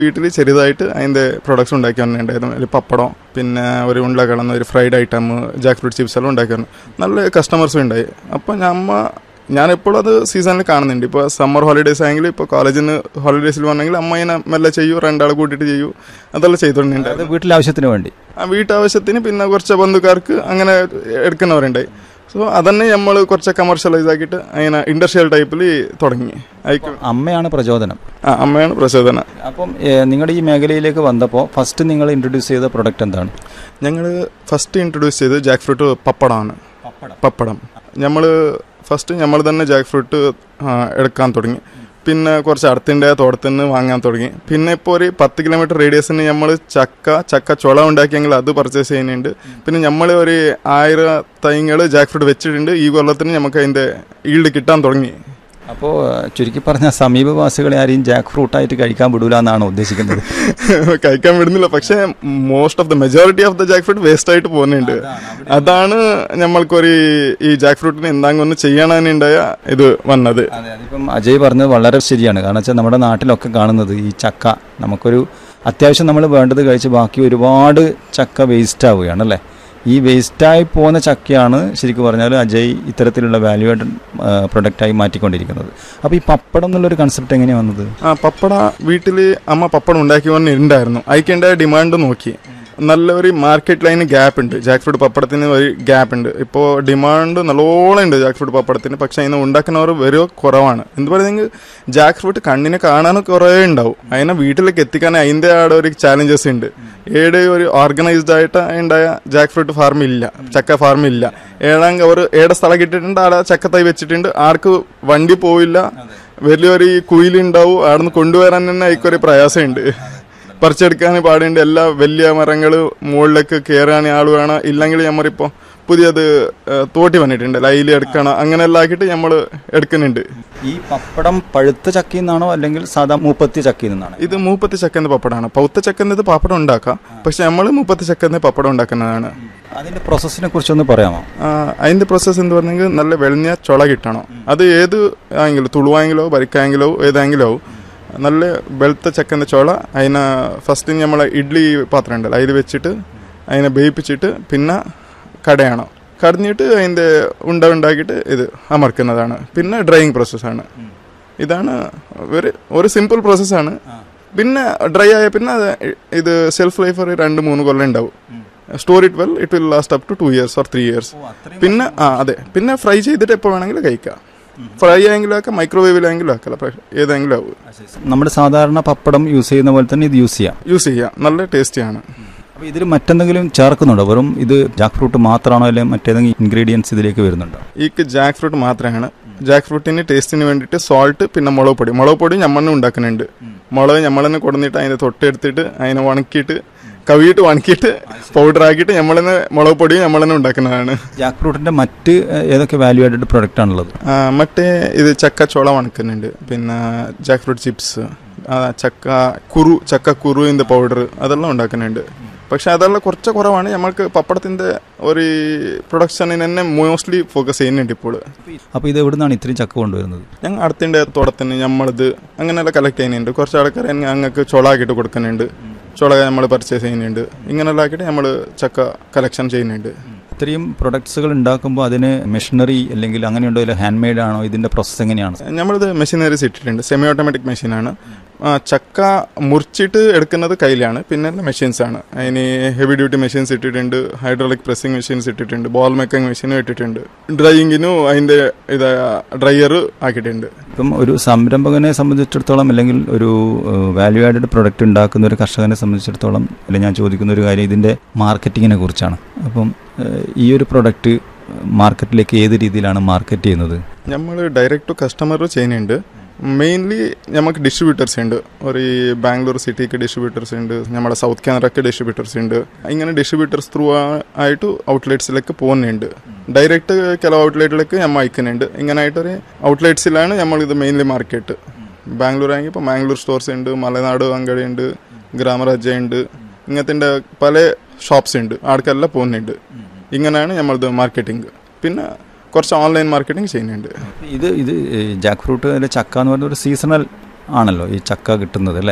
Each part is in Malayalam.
വീട്ടിൽ ചെറുതായിട്ട് അതിൻ്റെ പ്രൊഡക്ട്സ് ഉണ്ടാക്കി വന്നിട്ടുണ്ടായിരുന്നു ഒരു പപ്പടം പിന്നെ ഒരു ഉണ്ടകളെന്ന് ഒരു fried item jackfruit chips എല്ലാം ഉണ്ടാക്കി വന്നു നല്ല കസ്റ്റമേഴ്സും ഉണ്ടായി അപ്പോൾ നമ്മ ഞാൻ എപ്പോഴും അത് സീസണിൽ കാണുന്നുണ്ട് ഇപ്പോൾ സമ്മർ ഹോളിഡേയ്സ് ആയെങ്കിൽ ഇപ്പോൾ കോളേജിൽ നിന്ന് ഹോളിഡേയ്സിൽ വന്നെങ്കിൽ അമ്മ ഇങ്ങനെ മെല്ലെ ചെയ്യൂ രണ്ടാളെ കൂട്ടിയിട്ട് ചെയ്യൂ അതെല്ലാം ചെയ്തുകൊണ്ടുണ്ട് അത് വീട്ടിലെ ആവശ്യത്തിന് വേണ്ടി ആ വീട്ടാവശ്യത്തിന് പിന്നെ കുറച്ച് ബന്ധുക്കാർക്ക് അങ്ങനെ എടുക്കുന്നവരുണ്ടായി സോ അതന്നെ നമ്മൾ കുറച്ച് കമേഴ്ഷ്യലൈസ് ആക്കിയിട്ട് അങ്ങനെ ഇൻഡസ്ട്രിയൽ ടൈപ്പിൽ തുടങ്ങി അയക്കും അമ്മയാണ് പ്രചോദനം ആ അമ്മയാണ് പ്രചോദന അപ്പം നിങ്ങളുടെ ഈ മേഖലയിലേക്ക് വന്നപ്പോൾ ഫസ്റ്റ് നിങ്ങൾ ഇൻട്രൊഡ്യൂസ് ചെയ്ത പ്രൊഡക്റ്റ് എന്താണ് ഞങ്ങൾ ഫസ്റ്റ് ഇൻട്രൊഡ്യൂസ് ചെയ്ത് ജാക്ക് ഫ്രൂട്ട് പപ്പടമാണ് പപ്പടം നമ്മൾ ഫസ്റ്റ് നമ്മൾ തന്നെ ജാക്ക് ഫ്രൂട്ട് എടുക്കാൻ തുടങ്ങി പിന്നെ കുറച്ച് അടുത്തിൻ്റെ തോട്ടത്തിന് വാങ്ങാൻ തുടങ്ങി പിന്നെ ഇപ്പോൾ ഒരു പത്ത് കിലോമീറ്റർ റേഡിയസിന് നമ്മൾ ചക്ക ചക്ക ചുള ഉണ്ടാക്കിയെങ്കിൽ അത് പർച്ചേസ് ചെയ്യുന്നുണ്ട് പിന്നെ നമ്മൾ ഒരു ആയിരം തൈങ്ങൾ ജാക്ക് ഫ്രൂട്ട് വെച്ചിട്ടുണ്ട് ഈ കൊല്ലത്തിന് നമുക്ക് അതിൻ്റെ ഈൽഡ് കിട്ടാൻ തുടങ്ങി അപ്പോൾ ചുരുക്കി പറഞ്ഞ സമീപവാസികളെ ആരെയും ജാക്ക് ഫ്രൂട്ടായിട്ട് കഴിക്കാൻ വിടൂല എന്നാണ് ഉദ്ദേശിക്കുന്നത് കഴിക്കാൻ വിടുന്നില്ല പക്ഷേ most of the majority of the jackfruit waste ആയിട്ട് പോകുന്നുണ്ട് അതാണ് നമ്മൾക്കൊരു ഈ ജാക്ക് ഫ്രൂട്ടിന് എന്തെങ്കിലും ഒന്ന് ചെയ്യാനുണ്ടായ ഇത് വന്നത് അതെ അതിപ്പം അജയ് പറഞ്ഞത് വളരെ ശരിയാണ് കാരണം വെച്ചാൽ നമ്മുടെ നാട്ടിലൊക്കെ കാണുന്നത് ഈ ചക്ക നമുക്കൊരു അത്യാവശ്യം നമ്മൾ വേണ്ടത് കഴിച്ച് ബാക്കി ഒരുപാട് ചക്ക വേസ്റ്റ് ആവുകയാണ് അല്ലേ ഈ വേസ്റ്റായി പോകുന്ന ചക്കയാണ് ശരിക്കും പറഞ്ഞാൽ അജയ് ഇത്തരത്തിലുള്ള വാല്യുവേഡ് പ്രൊഡക്റ്റായി മാറ്റിക്കൊണ്ടിരിക്കുന്നത് അപ്പോൾ ഈ പപ്പടം എന്നുള്ളൊരു കൺസെപ്റ്റ് എങ്ങനെയാണ് വന്നത് ആ പപ്പട വീട്ടിൽ അമ്മ പപ്പടം ഉണ്ടാക്കി വന്നിട്ടുണ്ടായിരുന്നു അതിക്കേണ്ട ഡിമാൻഡ് നോക്കി നല്ല ഒരു മാർക്കറ്റ് ലൈന് ഗ്യാപ്പ് ഉണ്ട് ജാക്ക് ഫ്രൂട്ട് പപ്പടത്തിന് ഒരു ഗ്യാപ്പ് ഉണ്ട് ഇപ്പോൾ ഡിമാൻഡ് നല്ലോണം ഉണ്ട് ജാക്ക് ഫ്രൂട്ട് പപ്പടത്തിന് പക്ഷേ അതിനെ ഉണ്ടാക്കുന്നവർ വരെ കുറവാണ് എന്ത് പറയുന്നെങ്കിൽ ജാക്ക് ഫ്രൂട്ട് കണ്ണിനെ കാണാനും കുറേ ഉണ്ടാവും അതിനെ വീട്ടിലേക്ക് എത്തിക്കാൻ അതിൻ്റെ ആടെ ഒരു ചാലഞ്ചസ് ഉണ്ട് ഏടെ ഒരു ഓർഗനൈസ്ഡ് ആയിട്ട് ഉണ്ടായ ജാക്ക് ഫ്രൂട്ട് ഫാർം ഇല്ല ചക്ക ഫാർം ഇല്ല ഏഴാം അവർ ഏടെ സ്ഥലം കിട്ടിയിട്ടുണ്ട് ആടെ ചക്ക തൈ വെച്ചിട്ടുണ്ട് ആർക്ക് വണ്ടി പോവില്ല വലിയൊരു കുയിലുണ്ടാവും അവിടെ നിന്ന് കൊണ്ടുവരാൻ തന്നെ അതിക്കൊരു പ്രയാസമുണ്ട് പറിച്ചെടുക്കാൻ പാടുണ്ട് എല്ലാ വലിയ മരങ്ങൾ മുകളിലേക്ക് കയറാൻ ആൾ വേണം ഇല്ലെങ്കിൽ നമ്മളിപ്പോൾ പുതിയത് ഏഹ്, തോട്ടി വന്നിട്ടുണ്ട് ലൈൽ എടുക്കണം അങ്ങനെ എല്ലാം ആക്കിയിട്ട് നമ്മൾ എടുക്കുന്നുണ്ട് ഈ പപ്പടം പഴുത്ത ചക്കയിൽ നിന്നാണോ അല്ലെങ്കിൽ സാധാ മൂപ്പത്തി ചക്കയിൽ നിന്നാണ് ഇത് മൂപ്പത്തി ചക്കൻ്റെ പപ്പടമാണ് പൗത്ത ചക്കൻ്റെ പപ്പടം ഉണ്ടാക്കാം പക്ഷെ നമ്മൾ മൂപ്പത്തി ചക്കൻ്റെ പപ്പടം ഉണ്ടാക്കുന്നതാണ് അതിന്റെ പ്രോസസ്സിനെ കുറിച്ചൊന്ന് പറയാമോ ആ, അതിന്റെ പ്രോസസ്സ് എന്ന് പറഞ്ഞെങ്കിൽ നല്ല വെളിഞ്ഞ ചുള കിട്ടണം അത് ഏത് ആയെങ്കിലും തുളുവായെങ്കിലോ വരിക്കായെങ്കിലോ ഏതായെങ്കിലോ നല്ല വെളുത്ത ചക്കൻ്റെ ചുള അതിനെ ഫസ്റ്റ് നമ്മളെ ഇഡ്ഡലി പാത്രം ഉണ്ടല്ലോ അതിൽ വെച്ചിട്ട് അതിനെ വേവിപ്പിച്ചിട്ട് പിന്നെ കടയണം കടഞ്ഞിട്ട് അതിൻ്റെ ഉണ്ട ഉണ്ടാക്കിയിട്ട് ഇത് അമർക്കുന്നതാണ് പിന്നെ ഡ്രൈയിങ് പ്രോസസ്സാണ് ഇതാണ് ഒരു ഒരു സിമ്പിൾ പ്രോസസ്സാണ് പിന്നെ ഡ്രൈ ആയ പിന്നെ അത് ഇത് സെൽഫ് ലൈഫ് ഒരു രണ്ട് മൂന്ന് കൊല്ലം ഉണ്ടാവും store it well it will last up to two years or three years പിന്നെ ആ അതെ പിന്നെ ഫ്രൈ ചെയ്തിട്ട് എപ്പോൾ വേണമെങ്കിലും കഴിക്കാം ഫ്രൈ ആയെങ്കിലും ആക്കാം മൈക്രോവേവിലായെങ്കിലും ആക്കല ഏതെങ്കിലും ആവും നമ്മുടെ സാധാരണ പപ്പടം യൂസ് ചെയ്യുന്ന പോലെ തന്നെ ഇത് യൂസ് ചെയ്യാം യൂസ് ചെയ്യാം നല്ല ടേസ്റ്റിയാണ് അപ്പോൾ ഇതിൽ മറ്റെന്തെങ്കിലും ചേർക്കുന്നുണ്ടോ വെറും ഇത് ജാക്ക് ഫ്രൂട്ട് മാത്രമാണോ അല്ലെങ്കിൽ മറ്റേതെങ്കിലും ഇൻഗ്രീഡിയൻസ് ഇതിലേക്ക് വരുന്നുണ്ടോ ഈ ജാക്ക് ഫ്രൂട്ട് മാത്രമാണ് ജാക്ക് ഫ്രൂട്ടിന് ടേസ്റ്റിന് വേണ്ടിയിട്ട് സോൾട്ട് പിന്നെ മുളക് പൊടി മുളക് പൊടി നമ്മൾ ഉണ്ടാക്കുന്നുണ്ട് മുളക് നമ്മൾ തന്നെ കൊടുന്നിട്ട് അതിനെ തൊട്ടെടുത്തിട്ട് അതിനെ ഉണക്കിയിട്ട് കവിയിട്ട് ഉണക്കിയിട്ട് പൗഡർ ആക്കിയിട്ട് നമ്മൾ തന്നെ മുളക് പൊടി നമ്മൾ തന്നെ ഉണ്ടാക്കുന്നതാണ് ജാക്ക് ഫ്രൂട്ടിന്റെ മറ്റ് ഏഹ്, ഏതൊക്കെ വാല്യൂ ആഡഡ് പ്രൊഡക്റ്റ് ആണുള്ളത് ആ, മറ്റേ ഇത് ചക്ക ചോള വണക്കുന്നുണ്ട് പിന്നെ ജാക്ക് ഫ്രൂട്ട് ചിപ്സ് ആ, ചക്ക കുരു ചക്ക കുറുവിൻ്റെ പൗഡർ അതെല്ലാം ഉണ്ടാക്കുന്നുണ്ട് പക്ഷെ അതെല്ലാം കുറച്ച് കുറവാണ് നമ്മൾക്ക് പപ്പടത്തിൻ്റെ ഒരു പ്രൊഡക്ഷനിന് തന്നെ മോസ്റ്റ്ലി ഫോക്കസ് ചെയ്യുന്നുണ്ട് ഇപ്പോൾ അപ്പോൾ ഇത് എവിടെ നിന്നാണ് ഇത്രയും ചക്ക കൊണ്ടുവരുന്നത് ഞങ്ങൾ അടുത്തിൻ്റെ തോട്ടത്തിന് നമ്മളിത് അങ്ങനെയെല്ലാം കളക്ട് ചെയ്യുന്നുണ്ട് കുറച്ച് ആൾക്കാർ ഞങ്ങൾക്ക് ചുള ആക്കിയിട്ട് കൊടുക്കുന്നുണ്ട് ചുള നമ്മൾ പർച്ചേസ് ചെയ്യുന്നുണ്ട് ഇങ്ങനെയെല്ലാം ആക്കിയിട്ട് നമ്മൾ ചക്ക കളക്ഷൻ ചെയ്യുന്നുണ്ട് ഇത്രയും പ്രൊഡക്ട്സുകൾ ഉണ്ടാക്കുമ്പോൾ അതിന് മെഷീനറി അല്ലെങ്കിൽ അങ്ങനെയുണ്ടോ ഇല്ല ഹാൻഡ് മെയ്ഡ് ആണോ ഇതിന്റെ പ്രോസസ്സ് എങ്ങനെയാണ് നമ്മളിത് മെഷീനറീസ് ഇട്ടിട്ടുണ്ട് സെമി ഓട്ടോമാറ്റിക് മെഷീനാണ് ആ, ചക്ക മുറിച്ചിട്ട് എടുക്കുന്നത് കയ്യിലാണ് പിന്നെ മെഷീൻസ് ആണ് അതിന് ഹെവി ഡ്യൂട്ടി മെഷീൻസ് ഇട്ടിട്ടുണ്ട് ഹൈഡ്രോളിക് പ്രസ്സിംഗ് മെഷീൻസ് ഇട്ടിട്ടുണ്ട് ബോൾ മേക്കിംഗ് മെഷീനും ഇട്ടിട്ടുണ്ട് ഡ്രൈയിങ്ങിനും അതിൻ്റെ ഇത് ഡ്രയർ ആക്കിയിട്ടുണ്ട് ഇപ്പം ഒരു സംരംഭകനെ സംബന്ധിച്ചിടത്തോളം അല്ലെങ്കിൽ ഒരു വാല്യൂ ആഡഡ് പ്രൊഡക്റ്റ് ഉണ്ടാക്കുന്ന ഒരു കർഷകനെ സംബന്ധിച്ചിടത്തോളം അല്ലെങ്കിൽ ഞാൻ ചോദിക്കുന്ന ഒരു കാര്യം ഇതിന്റെ മാർക്കറ്റിങ്ങിനെ കുറിച്ചാണ് അപ്പം ഏഹ്, ഈ ഒരു പ്രൊഡക്റ്റ് മാർക്കറ്റിലേക്ക് ഏത് രീതിയിലാണ് മാർക്കറ്റ് ചെയ്യുന്നത് നമ്മൾ ഡയറക്റ്റ് ടു കസ്റ്റമർ ചെയ്യുന്നുണ്ട് മെയിൻലി നമുക്ക് ഡിസ്ട്രിബ്യൂട്ടേഴ്സ് ഉണ്ട് ഒരു ഈ ബാംഗ്ലൂർ സിറ്റിക്ക് ഡിസ്ട്രിബ്യൂട്ടേഴ്സ് ഉണ്ട് നമ്മുടെ സൗത്ത് കാനറയ്ക്ക് ഡിസ്ട്രിബ്യൂട്ടേഴ്സ് ഉണ്ട് ഇങ്ങനെ ഡിസ്ട്രിബ്യൂട്ടേഴ്സ് ത്രൂ ആയിട്ട് ഔട്ട്ലെറ്റ്സിലേക്ക് പോകുന്നുണ്ട് ഡയറക്റ്റ് ചില ഔട്ട്ലെറ്റിലേക്ക് നമ്മൾ അയക്കുന്നുണ്ട് ഇങ്ങനായിട്ടൊരു ഔട്ട്ലെറ്റ്സിലാണ് നമ്മൾ ഇത് മെയിൻലി മാർക്കറ്റ് ബാംഗ്ലൂർ ആണെങ്കിൽ ഇപ്പോൾ മാംഗ്ലൂർ സ്റ്റോർസ് ഉണ്ട് മലനാട് അങ്കടി ഉണ്ട് ഗ്രാമരാജ്യ ഉണ്ട് ഇങ്ങനത്തെ പല ഷോപ്സ് ഉണ്ട് ആൾക്കെല്ലാം പോകുന്നുണ്ട് ഇങ്ങനെയാണ് നമ്മളിത് മാർക്കറ്റിംഗ് പിന്നെ കുറച്ച് ഓൺലൈൻ മാർക്കറ്റിംഗ് ചെയ്യുന്നുണ്ട് ഇത് ഇത് ജാക്ക് ഫ്രൂട്ട് അല്ലെ ചക്ക എന്ന് പറയുന്ന ഒരു സീസണൽ ആണല്ലോ ഈ ചക്ക കിട്ടുന്നത് അല്ലേ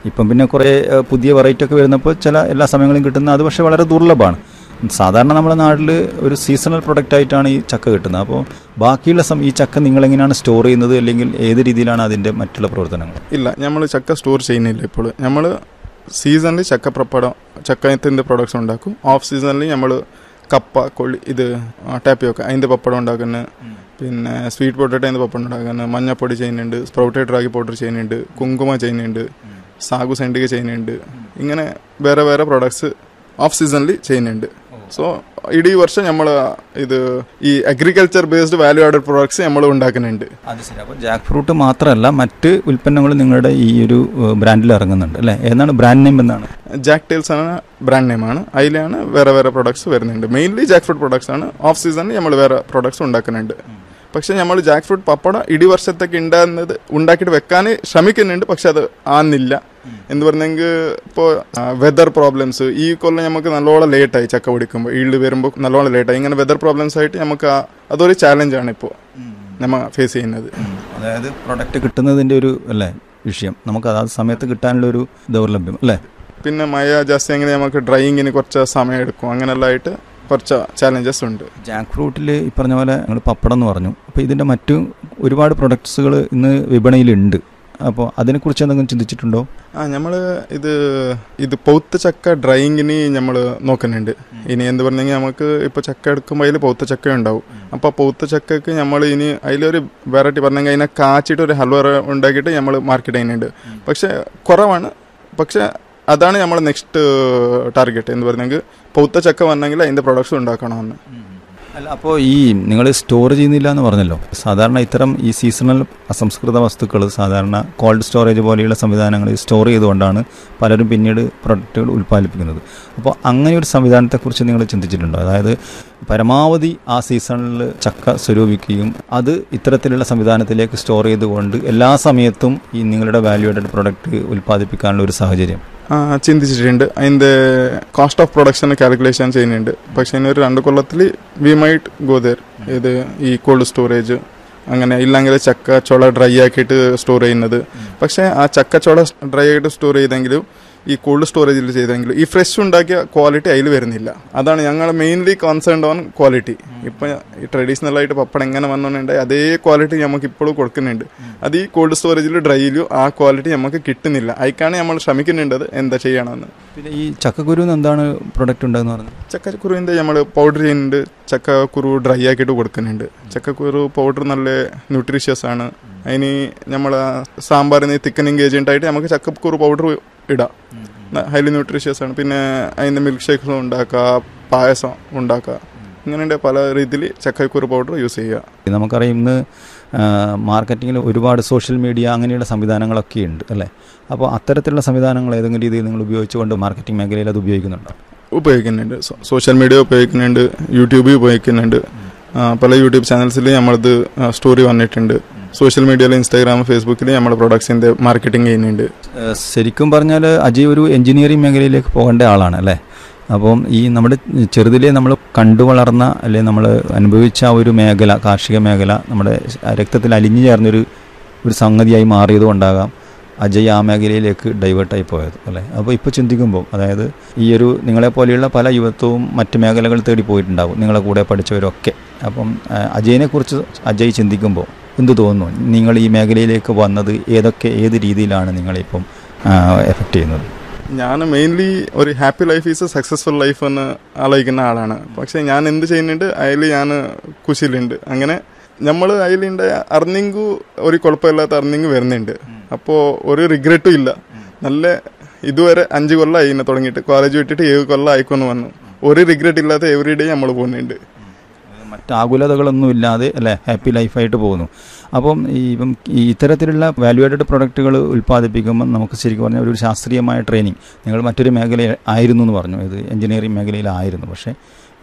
ഇപ്പം പിന്നെ കുറേ ഏഹ്, പുതിയ വെറൈറ്റി ഒക്കെ വരുന്നപ്പോൾ ചില എല്ലാ സമയങ്ങളിലും കിട്ടുന്ന അത് പക്ഷേ വളരെ ദുർലഭമാണ് സാധാരണ നമ്മുടെ നാട്ടിൽ ഒരു സീസണൽ പ്രൊഡക്റ്റ് ആയിട്ടാണ് ഈ ചക്ക കിട്ടുന്നത് അപ്പോൾ ബാക്കിയുള്ള സം ഈ ചക്ക നിങ്ങളെങ്ങനെയാണ് സ്റ്റോർ ചെയ്യുന്നത് അല്ലെങ്കിൽ ഏത് രീതിയിലാണ് അതിൻ്റെ മറ്റുള്ള പ്രവർത്തനങ്ങൾ ഇല്ല നമ്മൾ ചക്ക സ്റ്റോർ ചെയ്യുന്നില്ല ഇപ്പോൾ നമ്മൾ സീസണിൽ ചക്ക പ്രപ്പടം ചക്കത്തിൻ്റെ പ്രൊഡക്ട്സ് ഉണ്ടാക്കും ഓഫ് സീസണിൽ നമ്മൾ കപ്പ കൊള്ളി ഇത് ടാപ്പിയൊക്കെ അതിൻ്റെ പപ്പടം ഉണ്ടാക്കുന്ന പിന്നെ സ്വീറ്റ് പൊട്ടറ്റോ അതിൻ്റെ പപ്പടം ഉണ്ടാക്കുന്ന മഞ്ഞപ്പൊടി ചെയ്യുന്നുണ്ട് സ്പ്രൗട്ടഡ് റാഗി പൗഡർ ചെയ്യുന്നുണ്ട് കുങ്കുമ ചെയ്യുന്നുണ്ട് സാഗു സെൻഡിക ചെയ്യുന്നുണ്ട് ഇങ്ങനെ വേറെ വേറെ പ്രൊഡക്ട്സ് ഓഫ് സീസണിൽ ചെയ്യുന്നുണ്ട് സോ ഇടീ വർഷം നമ്മൾ ഇത് ഈ agriculture based value added products നമ്മൾ ഉണ്ടാക്കുന്നുണ്ട് അത് ശരി അപ്പോൾ ജാക്ക് ഫ്രൂട്ട് മാത്രമല്ല മറ്റ് ഉൽപ്പന്നങ്ങൾ നിങ്ങളുടെ ഈ ഒരു ബ്രാൻഡിൽ ഇറങ്ങുന്നുണ്ട് അല്ലേ ഏതാണ് ബ്രാൻഡ് നെയിം എന്നാണ് ജാക്ക് ടേൽസ് ആണ് ബ്രാൻഡ് നെയിമാണ് അതിലാണ് വേറെ വേറെ പ്രൊഡക്ട്സ് വരുന്നുണ്ട് മെയിൻലി ജാക്ക് ഫ്രൂട്ട് പ്രൊഡക്ട്സ് ആണ് ഓഫ് സീസണിൽ നമ്മൾ വേറെ പ്രൊഡക്ട്സ് ഉണ്ടാക്കുന്നുണ്ട് പക്ഷെ നമ്മൾ ജാക്ക് ഫ്രൂട്ട് പപ്പട ഇടി വർഷത്തേക്ക് ഉണ്ടാകുന്നത് ഉണ്ടാക്കിയിട്ട് വെക്കാൻ ശ്രമിക്കുന്നുണ്ട് പക്ഷെ അത് ആന്നില്ല എന്ന് പറഞ്ഞെങ്കിൽ ഇപ്പോൾ വെതർ പ്രോബ്ലംസ് ഈ കൊല്ലം നമുക്ക് നല്ലോണം ലേറ്റായി ചക്ക പിടിക്കുമ്പോൾ ഈൾഡ് വരുമ്പോൾ നല്ലോണം ലേറ്റായി ഇങ്ങനെ വെതർ പ്രോബ്ലംസ് ആയിട്ട് നമുക്ക് ആ- അതൊരു ചാലഞ്ചാണ് ഇപ്പോൾ നമ്മൾ ഫേസ് ചെയ്യുന്നത് അതായത് പ്രൊഡക്റ്റ് കിട്ടുന്നതിൻ്റെ ഒരു അല്ലേ വിഷയം നമുക്ക് അതാത് സമയത്ത് കിട്ടാനുള്ള ഒരു ദൗർലഭ്യം അല്ലേ പിന്നെ മഴ ജാസ്തി എങ്ങനെ നമുക്ക് ഡ്രൈയിങ്ങിന് കുറച്ച് സമയം എടുക്കും അങ്ങനെല്ലാം ആയിട്ട് കുറച്ച് ചാലഞ്ചസ് ഉണ്ട് ജാക്ക് ഫ്രൂട്ടിൽ ഈ പറഞ്ഞ പോലെ നിങ്ങൾ പപ്പടം എന്ന് പറഞ്ഞു അപ്പോൾ ഇതിൻ്റെ മറ്റു ഒരുപാട് പ്രൊഡക്ട്സുകൾ ഇന്ന് വിപണിയിലുണ്ട് അപ്പോൾ അതിനെക്കുറിച്ച് എന്തെങ്കിലും ചിന്തിച്ചിട്ടുണ്ടോ ആ നമ്മൾ ഇത് ഇത് പൗത്ത ചക്ക ഡ്രൈയിങ്ങിന് നമ്മൾ നോക്കുന്നുണ്ട് ഇനി എന്ത് പറഞ്ഞെങ്കിൽ നമുക്ക് ഇപ്പോൾ ചക്ക എടുക്കുമ്പോൾ അതിൽ പൗത്ത ചക്ക ഉണ്ടാവും അപ്പോൾ പൗത്ത ചക്കക്ക് നമ്മൾ ഇനി അതിലൊരു വെറൈറ്റി പറഞ്ഞെങ്കിൽ അതിനെ കാച്ചിട്ട് ഒരു ഹൽവ ഉണ്ടാക്കിയിട്ട് നമ്മൾ മാർക്കറ്റ് ചെയ്യുന്നുണ്ട് പക്ഷെ കുറവാണ് പക്ഷെ അതാണ് നമ്മൾ നെക്സ്റ്റ് ടാർഗറ്റ് എന്ന് പറഞ്ഞെങ്കിൽ പൗത്ത ചക്ക വന്നെങ്കിൽ അതിൻ്റെ പ്രൊഡക്ട്സ് ഉണ്ടാക്കണമെന്ന് അല്ല അപ്പോൾ ഈ നിങ്ങൾ സ്റ്റോർ ചെയ്യുന്നില്ല എന്ന് പറഞ്ഞല്ലോ സാധാരണ ഇത്തരം ഈ സീസണൽ അസംസ്കൃത വസ്തുക്കൾ സാധാരണ കോൾഡ് സ്റ്റോറേജ് പോലെയുള്ള സംവിധാനങ്ങൾ സ്റ്റോർ ചെയ്തുകൊണ്ടാണ് പലരും പിന്നീട് പ്രൊഡക്റ്റുകൾ ഉൽപ്പാദിപ്പിക്കുന്നത് അപ്പോൾ അങ്ങനെ ഒരു സംവിധാനത്തെക്കുറിച്ച് നിങ്ങൾ ചിന്തിച്ചിട്ടുണ്ടോ അതായത് പരമാവധി ആ സീസണിൽ ചക്ക സ്വരൂപിക്കുകയും അത് ഇത്തരത്തിലുള്ള സംവിധാനത്തിലേക്ക് സ്റ്റോർ ചെയ്തുകൊണ്ട് എല്ലാ സമയത്തും ഈ നിങ്ങളുടെ വാല്യൂഡഡ് പ്രൊഡക്റ്റ് ഉൽപ്പാദിപ്പിക്കാനുള്ള ഒരു സാഹചര്യം ആ, ചിന്തിച്ചിട്ടുണ്ട് അതിൻ്റെ കോസ്റ്റ് ഓഫ് പ്രൊഡക്ഷൻ കാൽക്കുലേഷൻ ചെയ്യുന്നുണ്ട് പക്ഷെ ഇനി ഒരു രണ്ട് കൊല്ലത്തിൽ വി മൈറ്റ് ഗോ ദർ ഇത് ഈ കോൾഡ് സ്റ്റോറേജ് അങ്ങനെ ഇല്ലെങ്കിൽ ചക്ക ചുള ഡ്രൈ ആക്കിയിട്ട് സ്റ്റോർ ചെയ്യുന്നത് പക്ഷേ ആ ചക്ക ചുള ഡ്രൈ ആയിട്ട് സ്റ്റോർ ചെയ്തെങ്കിലും ഈ കോൾഡ് സ്റ്റോറേജിൽ ചെയ്തെങ്കിലും ഈ ഫ്രഷ് ഉണ്ടാക്കിയ ക്വാളിറ്റി അതിൽ വരുന്നില്ല അതാണ് ഞങ്ങൾ മെയിൻലി കോൺസേൺഡ് ഓൺ ക്വാളിറ്റി ഇപ്പം ഈ ട്രഡീഷണൽ ആയിട്ട് പപ്പടം എങ്ങനെ വന്നുകൊണ്ടുണ്ടായി അതേ ക്വാളിറ്റി നമുക്ക് ഇപ്പോഴും കൊടുക്കുന്നുണ്ട് അത് ഈ കോൾഡ് സ്റ്റോറേജിൽ ഡ്രൈയിലും ആ ക്വാളിറ്റി നമുക്ക് കിട്ടുന്നില്ല അതിക്കാണ് നമ്മൾ ശ്രമിക്കുന്നുണ്ടത് എന്താ ചെയ്യണമെന്ന് പിന്നെ ഈ ചക്കക്കുരു എന്താണ് പ്രൊഡക്റ്റ് ഉണ്ടെന്ന് പറഞ്ഞത് ചക്കക്കുരുവിൻ്റെ നമ്മൾ പൗഡർ ചെയ്യുന്നുണ്ട് ചക്കക്കുരു ഡ്രൈ ആക്കിയിട്ട് കൊടുക്കുന്നുണ്ട് ചക്കക്കുരു പൗഡർ നല്ല ന്യൂട്രീഷ്യസ് ആണ് അതിന് നമ്മൾ സാമ്പാറിന് തിക്കനിങ് ഏജന്റ് ആയിട്ട് നമുക്ക് ചക്കക്കുരു പൗഡർ ഇടാം ഹൈലി ന്യൂട്രീഷ്യസ് ആണ് പിന്നെ അതിൻ്റെ മിൽക്ക് ഷേക്ക്സ് ഉണ്ടാക്കുക പായസം ഉണ്ടാക്കുക ഇങ്ങനെ പല രീതിയിൽ ചക്കക്കുരു പൗഡർ യൂസ് ചെയ്യുക നമുക്കറിയാം ഇന്ന് മാർക്കറ്റിങ്ങിൽ ഒരുപാട് സോഷ്യൽ മീഡിയ അങ്ങനെയുള്ള സംവിധാനങ്ങളൊക്കെ ഉണ്ട് അല്ലേ അപ്പോൾ അത്തരത്തിലുള്ള സംവിധാനങ്ങൾ ഏതെങ്കിലും രീതിയിൽ നിങ്ങൾ ഉപയോഗിച്ചുകൊണ്ട് മാർക്കറ്റിംഗ് മേഖലയിൽ അത് ഉപയോഗിക്കുന്നുണ്ടോ ഉപയോഗിക്കുന്നുണ്ട് സോ- സോഷ്യൽ മീഡിയ ഉപയോഗിക്കുന്നുണ്ട് യൂട്യൂബിൽ ഉപയോഗിക്കുന്നുണ്ട് ആ, പല യൂട്യൂബ് ചാനൽസിൽ നമ്മളത് ആ, സ്റ്റോറി വന്നിട്ടുണ്ട് സോഷ്യൽ മീഡിയയിൽ ഇൻസ്റ്റാഗ്രാം ഫേസ്ബുക്കിൽ നമ്മുടെ പ്രൊഡക്ട്സിൻ്റെ മാർക്കറ്റിംഗ് ചെയ്യുന്നുണ്ട് ഏഹ് ശരിക്കും പറഞ്ഞാൽ അജയ് ഒരു എഞ്ചിനീയറിംഗ് മേഖലയിലേക്ക് പോകേണ്ട ആളാണ് അല്ലേ അപ്പം ഈ നമ്മുടെ ചെറുതിലെ നമ്മൾ കണ്ടു വളർന്ന അല്ലെ നമ്മൾ അനുഭവിച്ച ആ ഒരു മേഖല കാർഷിക മേഖല നമ്മുടെ രക്തത്തിൽ അലിഞ്ഞു ചേർന്നൊരു ഒരു സംഗതിയായി മാറിയത് കൊണ്ടാകാം അജയ് ആ മേഖലയിലേക്ക് ഡൈവേർട്ടായി പോയത് അല്ലേ അപ്പോൾ ഇപ്പോൾ ചിന്തിക്കുമ്പോൾ അതായത് ഈ ഒരു നിങ്ങളെ പോലെയുള്ള പല യുവത്വവും മറ്റ് മേഖലകൾ തേടി പോയിട്ടുണ്ടാകും നിങ്ങളെ കൂടെ പഠിച്ചവരൊക്കെ അപ്പം ആ, അജയിനെക്കുറിച്ച് അജയ് ചിന്തിക്കുമ്പോൾ എന്ത് തോന്നുന്നു നിങ്ങൾ ഈ മേഖലയിലേക്ക് വന്നത് ഏതൊക്കെ ഏത് രീതിയിലാണ് നിങ്ങളിപ്പം എഫക്റ്റ് ചെയ്യുന്നത് ഞാൻ മെയിൻലി ഒരു happy life is successful life എന്ന് ആലോചിക്കുന്ന ആളാണ് പക്ഷെ ഞാൻ എന്ത് ചെയ്യുന്നുണ്ട് അതിൽ ഞാൻ കുശിലുണ്ട് അങ്ങനെ നമ്മൾ അതിലുണ്ട് അർണിങ് ഒരു കുഴപ്പമില്ലാത്ത അർണിങ് വരുന്നുണ്ട് അപ്പോൾ ഒരു റിഗ്രറ്റും ഇല്ല നല്ല ഇതുവരെ അഞ്ച് കൊല്ലം ആയിന്നെ തുടങ്ങിയിട്ട് കോളേജ് വിട്ടിട്ട് ഏഴ് കൊല്ലം ആയിക്കൊന്ന് വന്നു ഒരു റിഗ്രറ്റ് ഇല്ലാത്ത എവറി ഡേ നമ്മൾ പോകുന്നുണ്ട് മറ്റ് ആകുലതകളൊന്നും ഇല്ലാതെ അല്ലേ ഹാപ്പി ലൈഫായിട്ട് പോകുന്നു അപ്പം ഈ ഇപ്പം ഈ ഇത്തരത്തിലുള്ള വാല്യുവേറ്റഡ് പ്രൊഡക്റ്റുകൾ ഉൽപ്പാദിപ്പിക്കുമ്പോൾ നമുക്ക് ശരിക്കും പറഞ്ഞാൽ ഒരു ശാസ്ത്രീയമായ ട്രെയിനിങ് നിങ്ങൾ മറ്റൊരു മേഖല ആയിരുന്നു എന്ന് പറഞ്ഞു ഇത് എഞ്ചിനീയറിംഗ് മേഖലയിലായിരുന്നു പക്ഷേ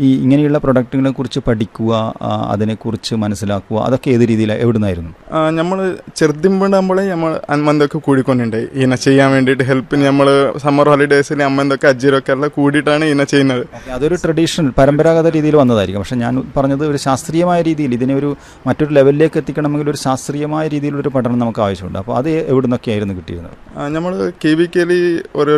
ഈ ഇങ്ങനെയുള്ള പ്രൊഡക്റ്റുകളെ കുറിച്ച് പഠിക്കുക ആ, അതിനെക്കുറിച്ച് മനസ്സിലാക്കുക അതൊക്കെ ഏത് രീതിയിലാണ് എവിടുന്നായിരുന്നു നമ്മൾ ചെറുതിമ്പുണ്ടാകുമ്പോഴേ നമ്മൾ അമ്മന്തൊക്കെ കൂടിക്കൊണ്ടുണ്ട് ഇതിനെ ചെയ്യാൻ വേണ്ടിയിട്ട് ഹെൽപ്പിന് നമ്മൾ സമ്മർ ഹോളിഡേയ്സിൽ അമ്മന്തൊക്കെ അജ്ജീരൊക്കെ എല്ലാം കൂടിയിട്ടാണ് ഇതിനെ ചെയ്യുന്നത് ഓക്കെ, അതൊരു ട്രഡീഷണൽ പരമ്പരാഗത രീതിയിൽ വന്നതായിരിക്കും പക്ഷേ ഞാൻ പറഞ്ഞത് ഒരു ശാസ്ത്രീയമായ രീതിയിൽ ഇതിനെ ഒരു മറ്റൊരു ലെവലിലേക്ക് എത്തിക്കണമെങ്കിൽ ഒരു ശാസ്ത്രീയമായ രീതിയിലൊരു പഠനം നമുക്ക് ആവശ്യമുണ്ട് അപ്പോൾ അത് എവിടെ നിന്നൊക്കെയായിരുന്നു കിട്ടിയിരുന്നത് നമ്മൾ കെ വി കെയിൽ ഒരു